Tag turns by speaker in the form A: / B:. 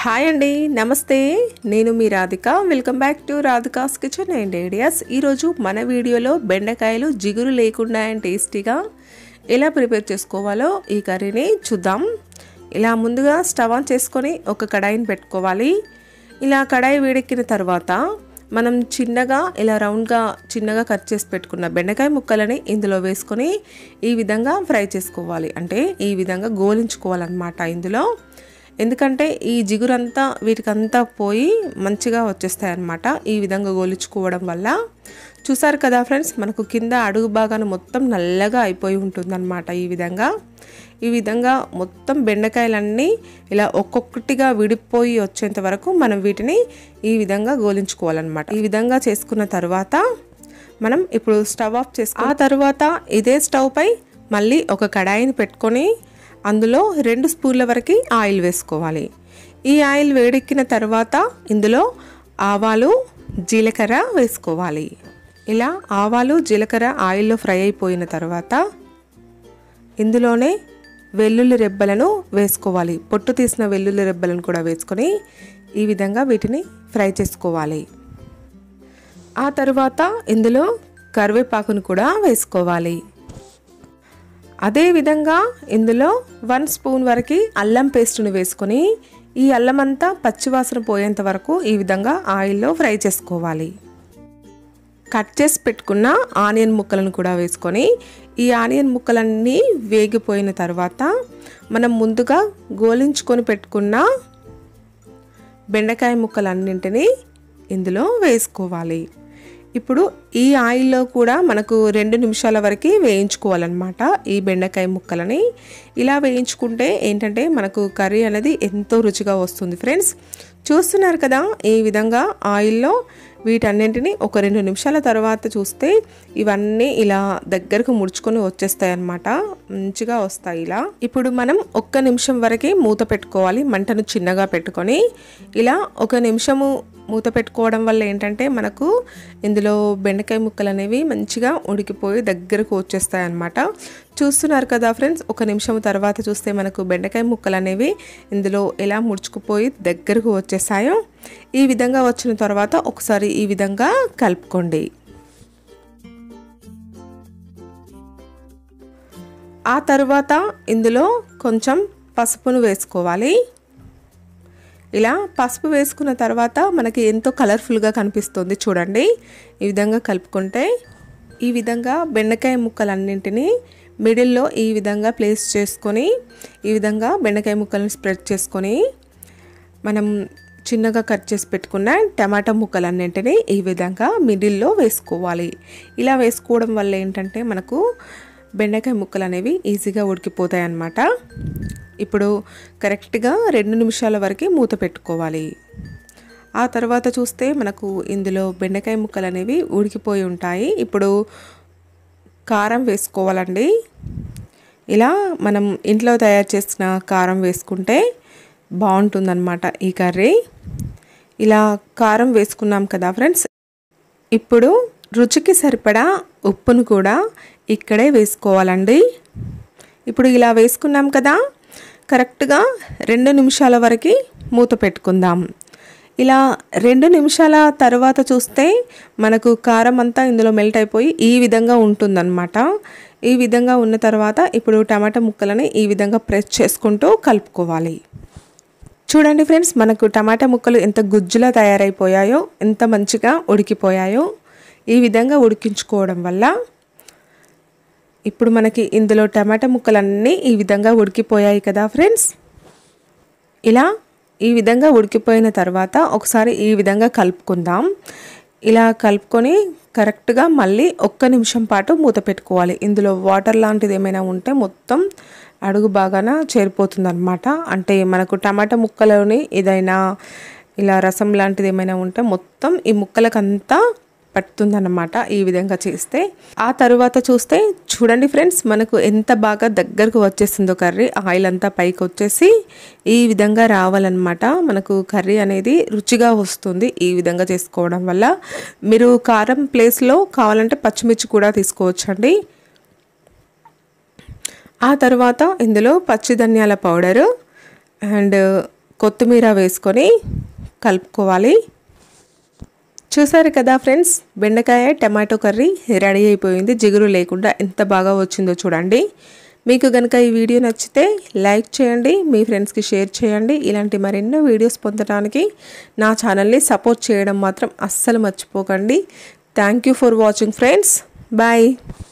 A: hi అండి నమస్తే నేను మీ రాధిక వెల్కమ్ బ్యాక్ టు రాధికాస్ కిచెన్ అండ్ ఐడియాస్ ఈరోజు మన వీడియోలో బెండకాయలు జిగురు లేకుండా అండ్ టేస్టీగా ఎలా ప్రిపేర్ చేసుకోవాలో ఈ కర్రీని చూద్దాం ఇలా ముందుగా స్టవ్ ఆన్ చేసుకొని ఒక కడాయిని పెట్టుకోవాలి ఇలా కడాయి వేడెక్కిన తర్వాత మనం చిన్నగా ఇలా రౌండ్గా చిన్నగా కట్ చేసి పెట్టుకున్న బెండకాయ ముక్కలని ఇందులో వేసుకొని ఈ విధంగా ఫ్రై చేసుకోవాలి అంటే ఈ విధంగా గోలించుకోవాలన్నమాట ఇందులో ఎందుకంటే ఈ జిగురంతా వీటికంతా పోయి మంచిగా వచ్చేస్తాయి అన్నమాట ఈ విధంగా గోలించుకోవడం వల్ల చూసారు కదా ఫ్రెండ్స్ మనకు కింద అడుగు భాగాన మొత్తం నల్లగా అయిపోయి ఉంటుందన్నమాట ఈ విధంగా ఈ విధంగా మొత్తం బెండకాయలన్నీ ఇలా ఒక్కొక్కటిగా విడిపోయి వచ్చేంత వరకు మనం వీటిని ఈ విధంగా గోలించుకోవాలన్నమాట ఈ విధంగా చేసుకున్న తర్వాత మనం ఇప్పుడు స్టవ్ ఆఫ్ చేసుకో ఆ తర్వాత ఇదే స్టవ్ పై మళ్ళీ ఒక కడాయిని పెట్టుకొని అందులో రెండు స్పూన్ల వరకు ఆయిల్ వేసుకోవాలి ఈ ఆయిల్ వేడెక్కిన తర్వాత ఇందులో ఆవాలు జీలకర్ర వేసుకోవాలి ఇలా ఆవాలు జీలకర్ర ఆయిల్లో ఫ్రై అయిపోయిన తర్వాత ఇందులోనే వెల్లుల్లి రెబ్బలను వేసుకోవాలి పొట్టు తీసిన వెల్లుల్లి రెబ్బలను కూడా వేసుకొని ఈ విధంగా వీటిని ఫ్రై చేసుకోవాలి ఆ తర్వాత ఇందులో కరివేపాకును కూడా వేసుకోవాలి అదేవిధంగా ఇందులో వన్ స్పూన్ వరకు అల్లం పేస్ట్ని వేసుకొని ఈ అల్లం అంతా పచ్చివాసన పోయేంత వరకు ఈ విధంగా ఆయిల్లో ఫ్రై చేసుకోవాలి కట్ చేసి పెట్టుకున్న ఆనియన్ ముక్కలను కూడా వేసుకొని ఈ ఆనియన్ ముక్కలన్నీ వేగిపోయిన తర్వాత మనం ముందుగా గోలించుకొని పెట్టుకున్న బెండకాయ ముక్కలన్నింటినీ ఇందులో వేసుకోవాలి ఇప్పుడు ఈ ఆయిల్లో కూడా మనకు రెండు నిమిషాల వరకు వేయించుకోవాలన్నమాట ఈ బెండకాయ ముక్కలని ఇలా వేయించుకుంటే ఏంటంటే మనకు కర్రీ అనేది ఎంతో రుచిగా వస్తుంది ఫ్రెండ్స్ చూస్తున్నారు కదా ఈ విధంగా ఆయిల్లో వీటన్నింటిని ఒక రెండు నిమిషాల తర్వాత చూస్తే ఇవన్నీ ఇలా దగ్గరకు ముడుచుకొని వచ్చేస్తాయి అన్నమాట మంచిగా వస్తాయి ఇలా ఇప్పుడు మనం ఒక్క నిమిషం వరకు మూత పెట్టుకోవాలి మంటను చిన్నగా పెట్టుకొని ఇలా ఒక నిమిషము మూత పెట్టుకోవడం వల్ల ఏంటంటే మనకు ఇందులో బెండకాయ ముక్కలు అనేవి మంచిగా ఉడికిపోయి దగ్గరకు వచ్చేస్తాయి అన్నమాట చూస్తున్నారు కదా ఫ్రెండ్స్ ఒక నిమిషం తర్వాత చూస్తే మనకు బెండకాయ ముక్కలు అనేవి ఇందులో ఎలా ముడుచుకుపోయి దగ్గరకు వచ్చేసాయో ఈ విధంగా వచ్చిన తర్వాత ఒకసారి ఈ విధంగా కలుపుకోండి ఆ తర్వాత ఇందులో కొంచెం పసుపును వేసుకోవాలి ఇలా పసుపు వేసుకున్న తర్వాత మనకి ఎంతో కలర్ఫుల్గా కనిపిస్తుంది చూడండి ఈ విధంగా కలుపుకుంటే ఈ విధంగా బెండకాయ ముక్కలన్నింటినీ మిడిల్లో ఈ విధంగా ప్లేస్ చేసుకొని ఈ విధంగా బెండకాయ ముక్కలను స్ప్రెడ్ చేసుకొని మనం చిన్నగా కట్ చేసి పెట్టుకున్న టమాటా ముక్కలన్నింటినీ ఈ విధంగా మిడిల్లో వేసుకోవాలి ఇలా వేసుకోవడం వల్ల ఏంటంటే మనకు బెండకాయ ముక్కలు అనేవి ఈజీగా ఉడికిపోతాయి అన్నమాట ఇప్పుడు కరెక్ట్గా రెండు నిమిషాల వరకు మూత పెట్టుకోవాలి ఆ తర్వాత చూస్తే మనకు ఇందులో బెండకాయ ముక్కలు అనేవి ఉడికిపోయి ఉంటాయి ఇప్పుడు కారం వేసుకోవాలండి ఇలా మనం ఇంట్లో తయారు చేసిన కారం వేసుకుంటే బాగుంటుందన్నమాట ఈ కర్రీ ఇలా కారం వేసుకున్నాం కదా ఫ్రెండ్స్ ఇప్పుడు రుచికి సరిపడా ఉప్పును కూడా ఇక్కడే వేసుకోవాలండి ఇప్పుడు ఇలా వేసుకున్నాం కదా కరెక్ట్గా రెండు నిమిషాల వరకు మూత పెట్టుకుందాం ఇలా రెండు నిమిషాల తర్వాత చూస్తే మనకు కారం అంతా ఇందులో మెల్ట్ అయిపోయి ఈ విధంగా ఉంటుందన్నమాట ఈ విధంగా ఉన్న తర్వాత ఇప్పుడు టమాటా ముక్కలని ఈ విధంగా ప్రెస్ చేసుకుంటూ కలుపుకోవాలి చూడండి ఫ్రెండ్స్ మనకు టమాటా ముక్కలు ఎంత గుజ్జులా తయారైపోయాయో ఎంత మంచిగా ఉడికిపోయాయో ఈ విధంగా ఉడికించుకోవడం వల్ల ఇప్పుడు మనకి ఇందులో టమాటా ముక్కలన్నీ ఈ విధంగా ఉడికిపోయాయి కదా ఫ్రెండ్స్ ఇలా ఈ విధంగా ఉడికిపోయిన తర్వాత ఒకసారి ఈ విధంగా కలుపుకుందాం ఇలా కలుపుకొని కరెక్ట్గా మళ్ళీ ఒక్క నిమిషం పాటు మూత పెట్టుకోవాలి ఇందులో వాటర్ లాంటిది ఏమైనా ఉంటే మొత్తం అడుగు బాగాన చేరిపోతుంది అనమాట అంటే మనకు టమాటా ముక్కలోని ఏదైనా ఇలా రసం లాంటిది ఏమైనా ఉంటే మొత్తం ఈ ముక్కలకంతా పడుతుందన్నమాట ఈ విధంగా చేస్తే ఆ తరువాత చూస్తే చూడండి ఫ్రెండ్స్ మనకు ఎంత బాగా దగ్గరకు వచ్చేసిందో కర్రీ ఆయిల్ అంతా పైకి వచ్చేసి ఈ విధంగా రావాలన్నమాట మనకు కర్రీ అనేది రుచిగా వస్తుంది ఈ విధంగా చేసుకోవడం వల్ల మీరు కారం ప్లేస్లో కావాలంటే పచ్చిమిర్చి కూడా తీసుకోవచ్చండి ఆ తర్వాత ఇందులో పచ్చి ధనియాల పౌడరు అండ్ కొత్తిమీర వేసుకొని కలుపుకోవాలి చూసారు కదా ఫ్రెండ్స్ బెండకాయ టమాటో కర్రీ రెడీ అయిపోయింది జిగురు లేకుండా ఎంత బాగా వచ్చిందో చూడండి మీకు కనుక ఈ వీడియో నచ్చితే లైక్ చేయండి మీ ఫ్రెండ్స్కి షేర్ చేయండి ఇలాంటి మరెన్నో వీడియోస్ పొందడానికి నా ఛానల్ని సపోర్ట్ చేయడం మాత్రం అస్సలు మర్చిపోకండి thank you for watching friends bye